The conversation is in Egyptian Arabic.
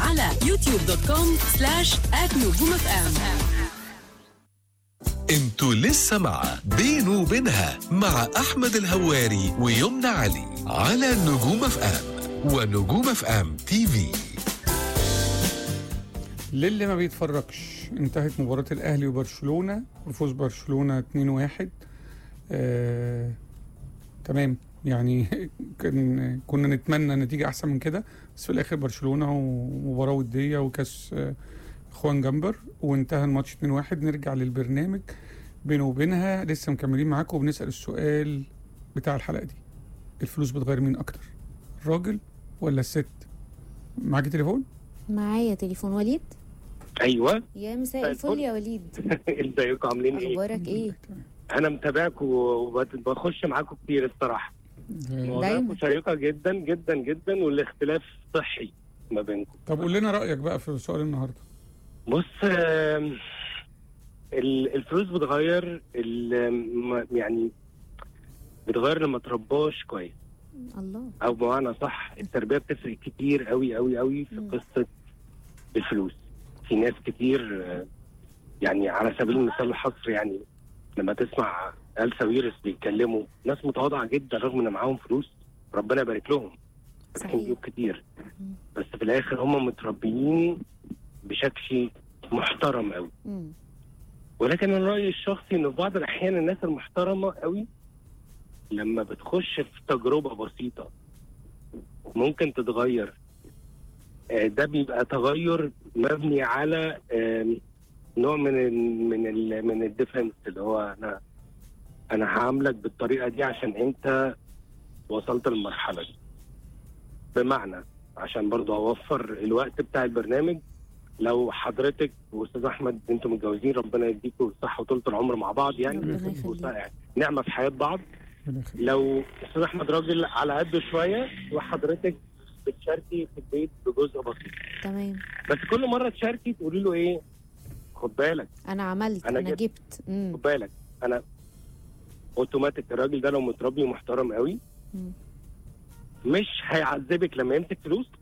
على يوتيوب دوت كوم سلاش نجوم اف ام انتوا لسه مع بينه وبينها مع احمد الهواري ويمنى علي على نجوم اف ام ونجوم اف ام تي في للي ما بيتفرجش انتهت مباراة الأهلي وبرشلونة وفوز برشلونة 2-1 آه، تمام يعني كان كنا نتمنى نتيجة أحسن من كده بس في الآخر برشلونة ومباراة ودية وكاس آه، إخوان جمبر وانتهى الماتش 2-1 نرجع للبرنامج بينه وبينها لسه مكملين معاكم وبنسأل السؤال بتاع الحلقة دي الفلوس بتغير مين أكتر الراجل ولا الست معاكي تليفون؟ معايا تليفون وليد ايوه يا مساء مساء الفل الفل. يا وليد ازيكم عاملين ايه؟ اخبارك ايه انا متابعكم وبخش معاكم كتير الصراحه مواضيعكم دايما. شيقه جدا جدا جدا والاختلاف صحي ما بينكم طب قول لنا رأيك بقى في سؤال النهارده بص آم، ال- الفلوس بتغير ال- م- يعني بتغير لما ترباش كويس الله او بمعنى صح التربيه بتفرق كتير قوي قوي قوي في مم. قصه الفلوس في ناس كتير آه، يعني على سبيل المثال الحصر يعني لما تسمع آل ساويرس بيتكلموا ناس متواضعه جدا رغم ان معاهم فلوس ربنا يبارك لهم فاتحين صحيح. جيوب كتير مم. بس في الاخر هم متربيين بشكل محترم قوي مم. ولكن انا رايي الشخصي ان في بعض الاحيان الناس المحترمه قوي لما بتخش في تجربه بسيطه ممكن تتغير آه، ده بيبقى تغير مبني على آم، نوع من ال من ال من الديفنس اللي هو انا انا هعاملك بالطريقه دي عشان انت وصلت للمرحله دي بمعنى عشان برضو اوفر الوقت بتاع البرنامج لو حضرتك واستاذ احمد انتم متجوزين ربنا يديكم الصحه وطولة العمر مع بعض يعني ربنا تبقوا يخليك. سا- نعمه في حياه بعض لو استاذ احمد راجل على قده شويه وحضرتك بتشاركي في البيت بجزء بسيط تمام بس كل مره تشاركي تقولي له ايه خد بالك انا عملت أنا انا, جبت. جبت مم. خد بالك انا اوتوماتيك الراجل ده لو متربي محترم قوي مم. مش هيعذبك لما يمسك فلوس